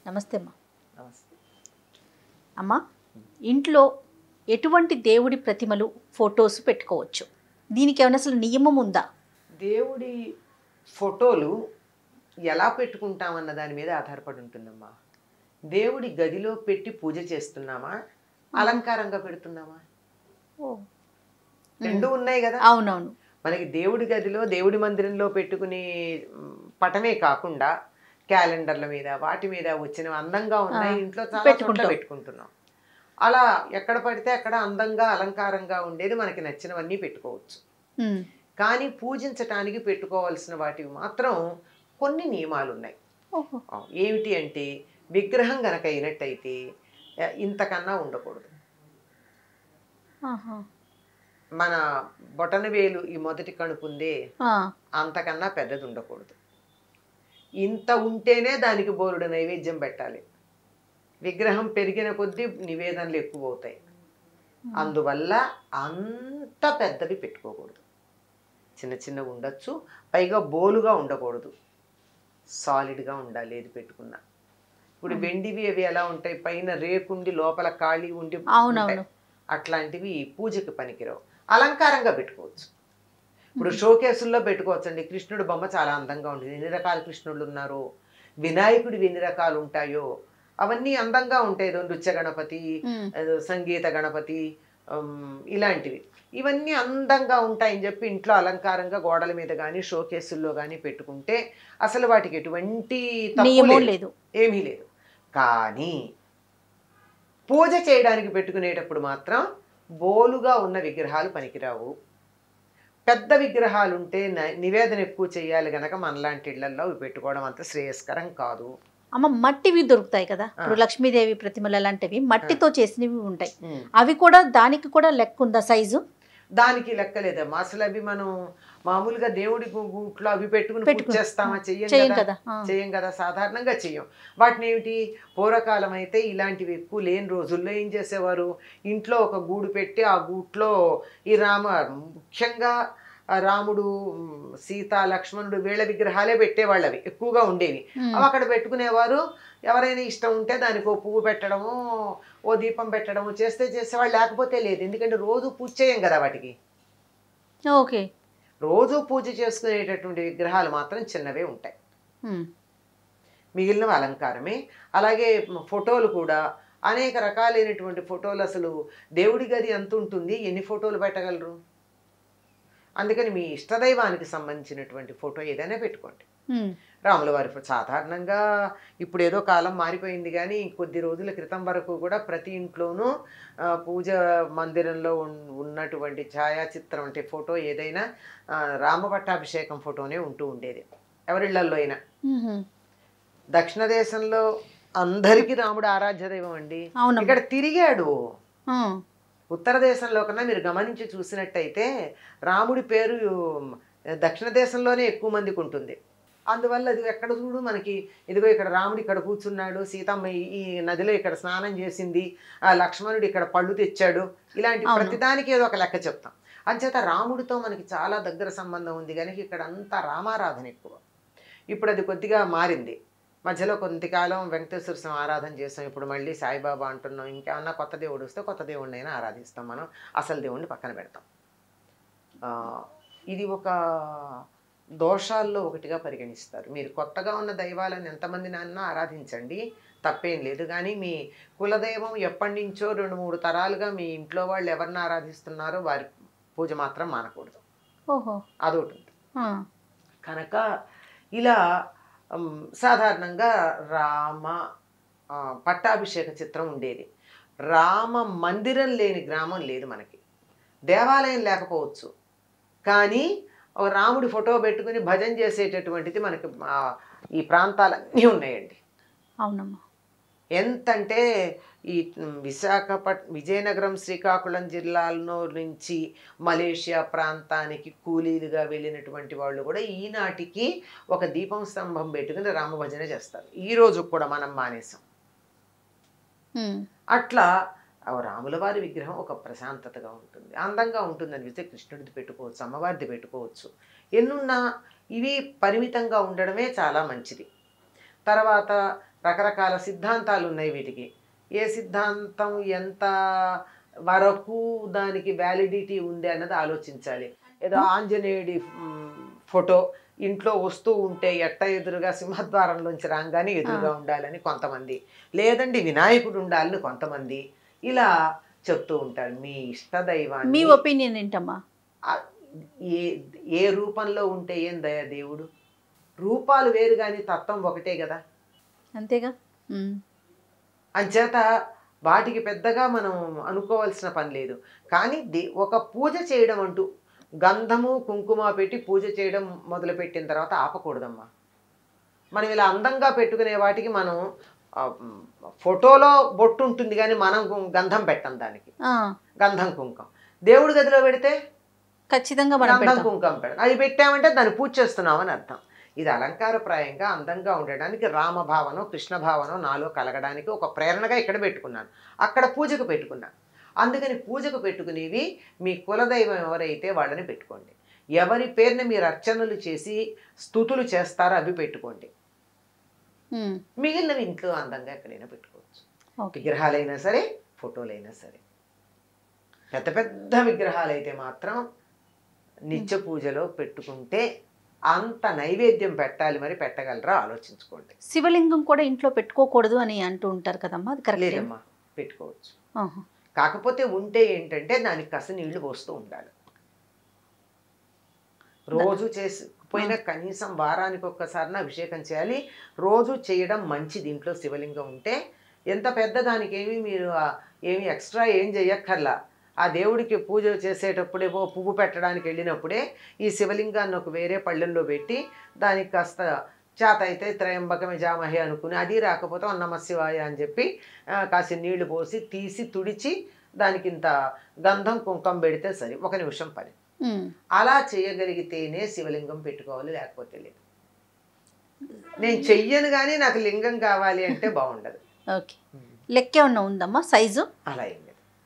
నమస్తే అమ్మా నమస్తే అమ్మా ఇంట్లో ఎటువంటి దేవుడి ప్రతిమలు ఫొటోస్ పెట్టుకోవచ్చు దీనికి ఏమైనా అసలు నియమం ఉందా దేవుడి ఫోటోలు ఎలా పెట్టుకుంటామన్న దాని మీద ఆధారపడి ఉంటుందమ్మా దేవుడి గదిలో పెట్టి పూజ చేస్తున్నామా అలంకారంగా పెడుతున్నామా రెండు ఉన్నాయి కదా అవునవును మనకి దేవుడి గదిలో దేవుడి మందిరంలో పెట్టుకునే మ్, పటమే కాకుండా క్యాలెండర్ల మీద వాటి మీద వచ్చిన అందంగా ఉన్నాయి ఆ, ఇంట్లో చాలా చోట్ల పెట్టుకుంటాం. పెట్టుకుంటున్నాం అలా ఎక్కడ పడితే అక్కడ అందంగా అలంకారంగా ఉండేది మనకి నచ్చినవన్నీ పెట్టుకోవచ్చు ఉమ్. కానీ పూజించటానికి పెట్టుకోవాల్సిన వాటివి మాత్రం కొన్ని నియమాలు ఉన్నాయి ఓహో ఆ, ఏమిటి అంటే విగ్రహం గనక అయినట్టయితే ఆ, ఇంతకన్నా ఉండకూడదు ఆహా. మన బొటన వేలు ఈ మొదటి కణుపు ఉందే ఆ, అంతకన్నా పెద్దది ఉండకూడదు ఇంత ఉంటేనే దానికి బోరుడు నైవేద్యం పెట్టాలి విగ్రహం పెరిగిన కొద్దీ నివేదనలు ఎక్కువ అవుతాయి అందువల్ల అంత పెద్దవి పెట్టుకోకూడదు చిన్న చిన్నవి ఉండొచ్చు పైగా బోలుగా ఉండకూడదు సాలిడ్గా ఉండాలి ఏది పెట్టుకున్నా ఇప్పుడు వెండివి అవి ఎలా ఉంటాయి పైన రేకుండి లోపల ఖాళీ ఉండి అవునవును. ఉంటాయి. అట్లాంటివి పూజకి పనికిరావు అలంకారంగా పెట్టుకోవచ్చు ఇప్పుడు షోకేసుల్లో పెట్టుకోవచ్చండి కృష్ణుడు బొమ్మ చాలా అందంగా ఉంటుంది ఎన్ని రకాల కృష్ణుడు ఉన్నారు వినాయకుడివి ఎన్ని రకాలు ఉంటాయో అవన్నీ అందంగా ఉంటాయి ఏదో నృత్య గణపతి ఉమ్. ఏదో సంగీత గణపతి ఉమ్, ఇలాంటివి ఇవన్నీ అందంగా ఉంటాయని చెప్పి ఇంట్లో అలంకారంగా గోడల మీద కానీ షోకేసుల్లో కానీ పెట్టుకుంటే అసలు వాటికి ఎటువంటి తప్పు నియమం లేదు. లేదు ఏమీ లేదు కానీ పూజ చేయడానికి పెట్టుకునేటప్పుడు మాత్రం బోలుగా ఉన్న విగ్రహాలు పనికిరావు పెద్ద విగ్రహాలు ఉంటే న- నివేదన ఎక్కువ చేయాలి గనక మనలాంటి ఇళ్లలో అవి పెట్టుకోవడం అంత శ్రేయస్కరం కాదు అమ్మ మట్టివి దొరుకుతాయి కదా ఇప్పుడు లక్ష్మీదేవి ప్రతిమలు అలాంటివి మట్టితో చేసినవి ఉంటాయి అవి కూడా దానికి కూడా లెక్క ఉందా సైజు దానికి లెక్కలేదమ్మా అసలు అవి మనం మామూలుగా దేవుడి గు- గుట్లో అవి పెట్టుకుని పూజ పెట్టుకుని- చేస్తామా చెయ్యం చేయం కదా కదా ఆ. చేయం కదా సాధారణంగా చెయ్యం వాటిని ఏమిటి పూర్వకాలం అయితే ఇలాంటివి ఎక్కువ లేని రోజుల్లో ఏం చేసేవారు ఇంట్లో ఒక గూడు పెట్టి ఆ గూట్లో ఈ రామ ముఖ్యంగా ఆ రాముడు ఉమ్, సీత లక్ష్మణుడు వీళ్ళ విగ్రహాలే పెట్టేవాళ్ళు అవి ఎక్కువగా ఉండేవి ఉమ్. అవి అక్కడ పెట్టుకునేవారు ఎవరైనా ఇష్టం ఉంటే దానికి ఓ పువ్వు పెట్టడము ఓ దీపం పెట్టడము చేస్తే చేసేవాళ్ళు లేకపోతే లేదు ఎందుకంటే రోజు పూజ చేయం కదా వాటికి ఓకే రోజు పూజ చేసుకునేటటువంటి విగ్రహాలు మాత్రం చిన్నవే ఉంటాయి ఉమ్. మిగిలినవి అలంకారమే అలాగే ఫోటోలు కూడా అనేక రకాలైనటువంటి ఫోటోలు అసలు దేవుడి గది ఎంత ఉంటుంది ఎన్ని ఫోటోలు పెట్టగలరు అందుకని మీ ఇష్టదైవానికి సంబంధించినటువంటి ఫోటో ఏదైనా పెట్టుకోండి ఉమ్. రాముల వారి ఫో- సాధారణంగా ఇప్పుడు ఏదో కాలం మారిపోయింది కానీ కొద్ది రోజుల క్రితం వరకు కూడా ప్రతి ఇంట్లోనూ ఆ, పూజ మందిరంలో ఉన్- ఉన్నటువంటి ఛాయాచిత్రం అంటే ఫోటో ఏదైనా ఆ, రామ పట్టాభిషేకం ఫోటోనే ఉంటూ ఉండేది ఎవరిళ్లల్లో అయినా ఉహు. దక్షిణ దేశంలో అందరికీ రాముడు ఆరాధ్య దైవం అండి అవునమ్మా ఇక్కడ తిరిగాడు ఉమ్. ఉత్తర దేశంలో కన్నా మీరు గమనించి చూసినట్టయితే రాముడి పేరు దక్షిణ దేశంలోనే ఎక్కువ మందికి ఉంటుంది అందువల్ల అది ఎక్కడ చూడు మనకి ఇదిగో ఇక్కడ రాముడు ఇక్కడ కూర్చున్నాడు సీతమ్మ ఈ- ఈ నదిలో ఇక్కడ స్నానం చేసింది ఆ లక్ష్మణుడు ఇక్కడ పళ్ళు తెచ్చాడు ఇలాంటి అవును. ప్రతిదానికి ఏదో ఒక లెక్క చెప్తాం అంచేత రాముడితో మనకి చాలా దగ్గర సంబంధం ఉంది కనుక ఇక్కడ అంతా రామారాధన ఎక్కువ ఇప్పుడు అది కొద్దిగా మారింది మధ్యలో కొంతకాలం వెంకటేశ్వర స్వామి ఆరాధన చేస్తాం ఇప్పుడు మళ్ళీ సాయిబాబా అంటున్నాం ఇంకేమన్నా కొత్త దేవుడు వస్తే కొత్త దేవుడిని అయినా ఆరాధిస్తాం మనం అసలు దేవుడిని పక్కన పెడతాం ఆ, ఇది ఒక దోషాల్లో ఒకటిగా పరిగణిస్తారు మీరు కొత్తగా ఉన్న దైవాలను ఎంతమంది నాన్న ఆరాధించండి తప్పేం లేదు కానీ మీ కులదైవం ఎప్పటి నుంచో రెండు మూడు తరాలుగా మీ ఇంట్లో వాళ్ళు ఎవరిని ఆరాధిస్తున్నారో వారి పూజ మాత్రం మానకూడదు ఓహో అదొకటి ఉంది ఆ. కనుక ఇలా ఉమ్, సాధారణంగా రామ ఆ, పట్టాభిషేక చిత్రం ఉండేది రామ మందిరం లేని గ్రామం లేదు మనకి దేవాలయం లేకపోవచ్చు కానీ ఒక రాముడి ఫోటో పెట్టుకుని భజన చేసేటటువంటిది మనకి ఆ, ఈ ప్రాంతాలన్నీ ఉన్నాయండి అవునమ్మా ఎంతంటే ఈ విశాఖపట్ విజయనగరం శ్రీకాకుళం జిల్లాలో నుంచి మలేషియా ప్రాంతానికి కూలీలుగా వెళ్ళినటువంటి వాళ్ళు కూడా ఈనాటికి ఒక దీపం స్తంభం పెట్టుకుని రామభజన చేస్తారు ఈ రోజు కూడా మనం మానేసాం ఉమ్. అట్లా ఆ రాముల వారి విగ్రహం ఒక ప్రశాంతతగా ఉంటుంది అందంగా ఉంటుంది అనిపిస్తే కృష్ణుడిది పెట్టుకోవచ్చు అమ్మవారిది పెట్టుకోవచ్చు ఎన్నున్నా ఇవి పరిమితంగా ఉండడమే చాలా మంచిది తర్వాత రకరకాల సిద్ధాంతాలు ఉన్నాయి వీటికి ఏ సిద్ధాంతం ఎంత వరకు దానికి వ్యాలిడిటీ ఉంది అన్నది ఆలోచించాలి ఏదో ఆంజనేయుడి మ్, ఫోటో ఇంట్లో వస్తూ ఉంటే ఎట్ట ఎదురుగా సింహద్వారంలోంచి రాగానే ఎదురుగా ఉండాలని కొంతమంది లేదండి వినాయకుడు ఉండాలని కొంతమంది ఇలా చెప్తూ ఉంటారు మీ ఇష్ట మీ దైవాన్ని ఒపీనియన్ ఏంటమ్మా ఆ ఏ ఏ రూపంలో ఉంటే ఏం దయ దేవుడు రూపాలు వేరు కానీ తత్వం ఒకటే కదా అంతేగా ఉమ్. అంచేత వాటికి పెద్దగా మనం అనుకోవాల్సిన పని లేదు కానీ దే ఒక పూజ చేయడం అంటూ గంధము కుంకుమ పెట్టి పూజ చేయడం మొదలుపెట్టిన తర్వాత ఆపకూడదమ్మా మనం ఇలా అందంగా పెట్టుకునే వాటికి మనం ఆ, మ్, ఫోటోలో బొట్టు ఉంటుంది కానీ మనం గు- గంధం పెట్టం దానికి ఆ, గంధం కుంకం దేవుడి గదిలో పెడితే ఖచ్చితంగా మనం గంధం పెడతాం కుంకం పెడతాం అది పెట్టామంటే దాన్ని పూజ చేస్తున్నామని అర్థం ఇది అలంకారప్రాయంగా అందంగా ఉండడానికి రామభావనం కృష్ణ భావనం నాలో కలగడానికి ఒక ప్రేరణగా ఇక్కడ పెట్టుకున్నాను అక్కడ పూజకు పెట్టుకున్నాను అందుకని పూజకు పెట్టుకునేవి మీ కులదైవం ఎవరైతే వాళ్ళని పెట్టుకోండి ఎవరి పేరుని మీరు అర్చనలు చేసి స్థుతులు చేస్తారో అవి పెట్టుకోండి ఉమ్. మిగిలినవి ఇంట్లో అందంగా ఎక్కడైనా పెట్టుకోవచ్చు ఓకే విగ్రహాలైనా సరే ఫోటోలైనా సరే పెద్ద పెద్ద విగ్రహాలు అయితే మాత్రం నిత్య పూజలో పెట్టుకుంటే అంత నైవేద్యం పెట్టాలి మరి పెట్టగలరా ఆలోచించుకోండి శివలింగం కూడా ఇంట్లో పెట్టుకోకూడదు అని అంటూ ఉంటారు కదమ్మా అది కరెక్ట్ లేదమ్మా పెట్టుకోవచ్చు కాకపోతే ఉంటే ఏంటంటే దానికి కసి నీళ్లు పోస్తూ ఉండాలి రోజు చేసి పోయిన కనీసం వారానికి ఒక్కసారిన అభిషేకం చేయాలి రోజు చేయడం మంచిది ఇంట్లో శివలింగం ఉంటే ఎంత పెద్ద దానికి ఏమి మీరు ఆ, ఏమి ఎక్స్ట్రా ఏం చేయక్కర్లా ఆ దేవుడికి పూజ చేసేటప్పుడే ఓ పువ్వు పెట్టడానికి వెళ్ళినప్పుడే ఈ శివలింగాన్ని ఒక వేరే పళ్ళెంలో పెట్టి దానికి కాస్త చేత అయితే త్రయంబకమే జామహే అనుకుని అది రాకపోతే ఓ నమ శివాయ అని చెప్పి ఆ, కాసి నీళ్లు పోసి తీసి తుడిచి దానికి ఇంత గంధం కుంకం పెడితే సరి ఒక నిమిషం పని అలా చేయగలిగితేనే శివలింగం పెట్టుకోవాలి లేకపోతే లేదు నేను చెయ్యను కానీ నాకు లింగం కావాలి అంటే బాగుండదు ఓకే లెక్క ఏమన్నా ఉందమ్మా సైజు అలా ఏం లేదు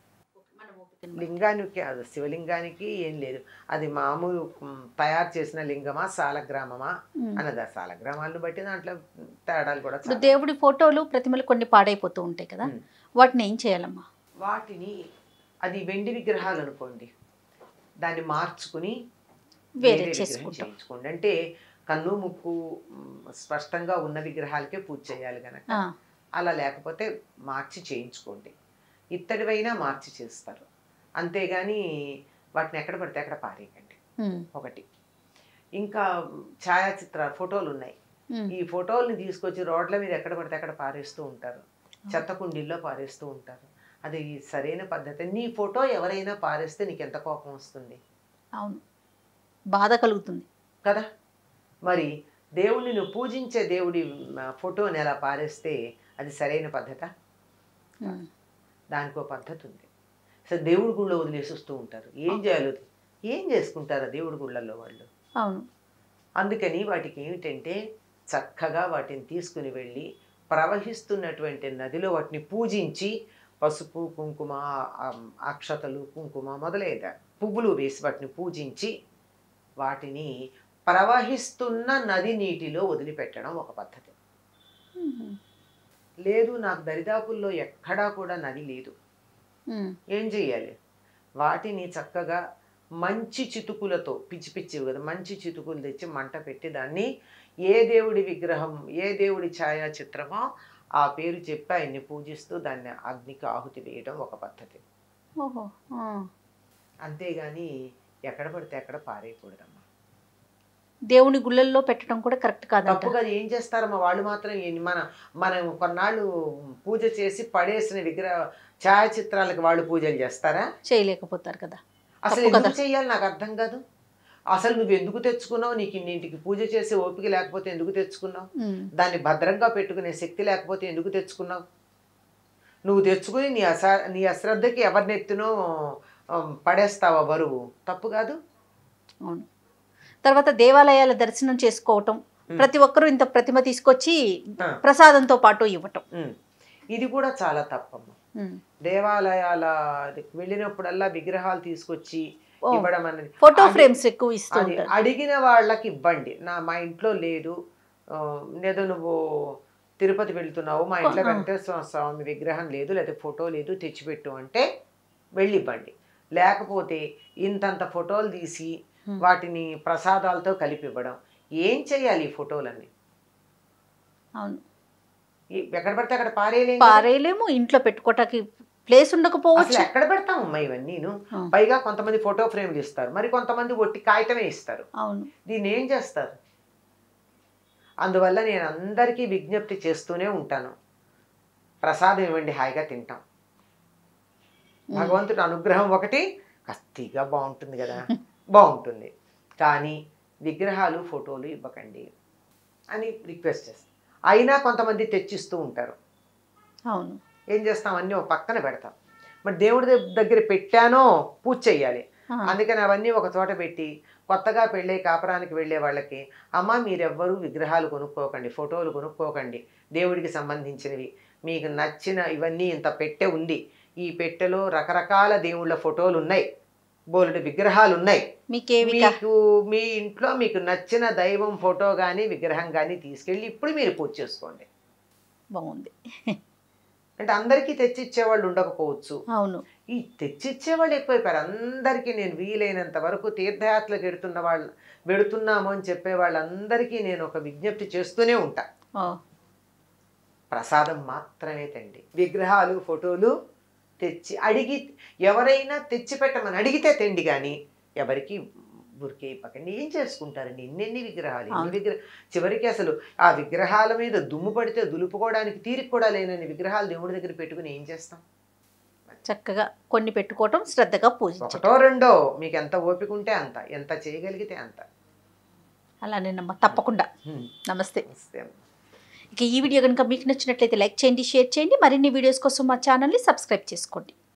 లింగానికి అది శివలింగానికి ఏం లేదు అది మామూలు మ్, తయారు చేసిన లింగమా సాలగ్రామమా ఉమ్. అన్నది ఆ సాలగ్రామాలను బట్టి దాంట్లో తేడాలు కూడా ఇప్పుడు చాలా. దేవుడి ఫోటోలు ప్రతిమలు కొన్ని పాడైపోతూ ఉంటాయి కదా ఉమ్. వాటిని ఏం చేయాలమ్మా వాటిని అది వెండి విగ్రహాలు అనుకోండి దాన్ని మార్చుకుని వేరే విగ్రహం చేసుకుంటాం చేయించుకోండి అంటే కన్ను ముక్కు మ్, స్పష్టంగా ఉన్న విగ్రహాలకే పూజ చేయాలి కనుక ఆ, అలా లేకపోతే మార్చి చేయించుకోండి ఇత్తడివైనా మార్చి చేస్తారు అంతేగాని వాటిని ఎక్కడ పడితే అక్కడ పారేయకండి ఉమ్, ఒకటి ఇంకా ఛాయాచిత్ర ఫోటోలు ఉన్నాయి ఉమ్, ఈ ఫోటోల్ని తీసుకొచ్చి రోడ్ల మీద ఎక్కడ పడితే అక్కడ పారేస్తూ ఉంటారు చెత్త కుండీల్లో పారేస్తూ ఉంటారు అది సరైన పద్ధతి నీ ఫోటో ఎవరైనా పారేస్తే నీకు ఎంత కోపం వస్తుంది అవును బాధ కలుగుతుంది కదా మరి దేవుడిని నువ్వు పూజించే దేవుడి మ, ఫోటోని ఎలా పారేస్తే అది సరైన పద్ధత ఉమ్, దానికి ఒక పద్ధతి ఉంది అసలు దేవుడి గుళ్ళో వదిలేసి వస్తూ ఉంటారు ఏం చేయాలి అది? ఏం చేసుకుంటారు ఆ దేవుడి గుళ్ళల్లో వాళ్ళు అవును అందుకని వాటికి ఏమిటంటే చక్కగా వాటిని తీసుకుని వెళ్ళి ప్రవహిస్తున్నటువంటి నదిలో వాటిని పూజించి పసుపు కుంకుమ ఆ, అక్షతలు కుంకుమ మొదలైన పువ్వులు వేసి వాటిని పూజించి వాటిని ప్రవహిస్తున్న నది నీటిలో వదిలిపెట్టడం ఒక పద్ధతి ఉమ్, లేదు నాకు దరిదాపుల్లో ఎక్కడా కూడా నది లేదు ఉమ్, ఏం చెయ్యాలి వాటిని చక్కగా మంచి చితుకులతో పిచ్చి పిచ్చివి కదా మంచి చితుకులు తెచ్చి మంట పెట్టి దాన్ని ఏ దేవుడి విగ్రహం ఏ దేవుడి ఛాయాచిత్రమో ఆ పేరు చెప్పి ఆయన్ని పూజిస్తూ దాన్ని అగ్నికి ఆహుతి వేయడం ఒక పద్ధతి ఓహో ఆ, అంతేగాని ఎక్కడ పడితే అక్కడ పారేయకూడదమ్మా దేవుని గుళ్ళల్లో పెట్టడం కూడా కరెక్ట్ కాదంట తప్పుగా ఏం చేస్తారమ్మా వాళ్ళు మాత్రం ఏం- మన మనం కొన్నాళ్ళు పూజ చేసి పడేసిన విగ్రహ ఛాయాచిత్రాలకు వాళ్ళు పూజలు చేస్తారా చేయలేకపోతారు కదా అసలు తప్పు ఎందుకు కదా. చెయ్యాలి నాకు అర్థం కాదు అసలు నువ్వు ఎందుకు తెచ్చుకున్నావు నీకు ఇన్నింటికి పూజ చేసే ఓపిక లేకపోతే ఎందుకు తెచ్చుకున్నావు ఉమ్, దాన్ని భద్రంగా పెట్టుకునే శక్తి లేకపోతే ఎందుకు తెచ్చుకున్నావు నువ్వు తెచ్చుకుని నీ అస నీ అశ్రద్ధకి ఎవరినెత్తునో ఆ, పడేస్తావా బరువు తప్పు కాదు అవును తర్వాత దేవాలయాల దర్శనం చేసుకోవటం ఉమ్. ప్రతి ఒక్కరూ ఇంత ప్రతిమ తీసుకొచ్చి ఆ. ప్రసాదంతో పాటు ఇవ్వటం ఉమ్. ఇది కూడా చాలా తప్పమ్మ ఉమ్. దేవాలయాల వెళ్ళినప్పుడల్లా విగ్రహాలు తీసుకొచ్చి ఓ, ఇవ్వడం అన్నది ఫోటో అది- ఫ్రేమ్స్ ఎక్కువ ఇస్తూ అది ఉంటారు అడిగిన వాళ్ళకి ఇవ్వండి నా మా ఇంట్లో లేదు ఆ, ఏదో నువ్వు తిరుపతి వెళ్తున్నావు మా ఇంట్లో ఆ. వెంకటేశ్వర స్వామి విగ్రహం లేదు లేదా ఫోటో లేదు తెచ్చిపెట్టు అంటే వెళ్ళివ్వండి లేకపోతే ఇంతంత ఫోటోలు తీసి Hmm. వాటిని ప్రసాదాలతో కలిపి ఇవ్వడం ఏం చేయాలి ఈ ఫోటోలన్నీ అవును ఈ- ఎక్కడ పడితే అక్కడ పారేయలేం కదా. పారేయలేము ఇంట్లో పెట్టుకోవటానికి ప్లేస్ అసలు ఉండకపోవచ్చు ఎక్కడ పెడతామమ్మా ఇవన్నీను ఆ. పైగా కొంతమంది ఫోటో ఫ్రేమ్లు ఇస్తారు మరి కొంతమంది ఒట్టి కాగితమే ఇస్తారు అవును దీన్ని ఏం చేస్తారు అందువల్ల నేను అందరికీ విజ్ఞప్తి చేస్తూనే ఉంటాను ప్రసాదం ఇవ్వండి హాయిగా తింటాం భగవంతుడి అనుగ్రహం ఒకటి కత్తిగా బాగుంటుంది కదా బాగుంటుంది కానీ విగ్రహాలు ఫోటోలు ఇవ్వకండి అని రిక్వెస్ట్ చేస్తాం అయినా కొంతమంది తెచ్చిస్తూ ఉంటారు అవును ఏం చేస్తాం అన్నీ ఒక పక్కన పెడతాం మరి దేవుడి దగ్- దగ్గర పెట్టానో పూజ చెయ్యాలి ఆ, అందుకని అవన్నీ ఒక చోట పెట్టి కొత్తగా పెళ్ళే కాపురానికి వెళ్ళే వాళ్ళకి అమ్మ మీరెవ్వరూ విగ్రహాలు కొనుక్కోకండి ఫోటోలు కొనుక్కోకండి దేవుడికి సంబంధించినవి మీకు నచ్చిన ఇవన్నీ ఇంత పెట్టె ఉంది ఈ పెట్టెలో రకరకాల దేవుళ్ళ ఫోటోలు ఉన్నాయి బోలెడు విగ్రహాలు ఉన్నాయి మీకేవి కా- మీకు మీ ఇంట్లో మీకు నచ్చిన దైవం ఫోటో కానీ విగ్రహం కానీ తీసుకెళ్ళి ఇప్పుడు మీరు పూజ చేసుకోండి బాగుంది అంటే అందరికీ తెచ్చిచ్చే వాళ్ళు ఉండకపోవచ్చు అవును ఈ తెచ్చిచ్చే వాళ్ళు ఎక్కువైపోయారు అందరికీ నేను వీలైనంత వరకు తీర్థయాత్రలకు ఎడుతున్న వాళ్ళు వెడుతున్నాము అని చెప్పే వాళ్ళందరికీ నేను ఒక విజ్ఞప్తి చేస్తూనే ఉంటా ఓ, ప్రసాదం మాత్రమే తండి విగ్రహాలు ఫోటోలు తెచ్చి అడిగి ఎవరైనా తెచ్చి పెట్టమని అడిగితే తెండి కానీ ఎవరికి బురికే ఇవ్వకండి ఏం చేసుకుంటారండి ఎన్నెన్ని విగ్రహాలు ఎన్ని అవును. విగ్రహ చివరికి అసలు ఆ విగ్రహాల మీద దుమ్ము పడితే దులుపుకోవడానికి తీరిక కూడా లేనని విగ్రహాలు దేవుడి దగ్గర పెట్టుకుని ఏం చేస్తాం చక్కగా కొన్ని పెట్టుకోవటం శ్రద్ధగా పూజించటం ఒకటో రెండో మీకు ఎంత ఓపిక ఉంటే అంత ఎంత చేయగలిగితే అంత అలానేనమ్మా తప్పకుండా హ్మ్. నమస్తే నమస్తే అమ్మ. ఇక ఈ వీడియో కనుక మీకు నచ్చినట్లయితే లైక్ చేయండి షేర్ చేయండి మరిన్ని వీడియోస్ కోసం మా ఛానల్ని సబ్స్క్రైబ్ చేసుకోండి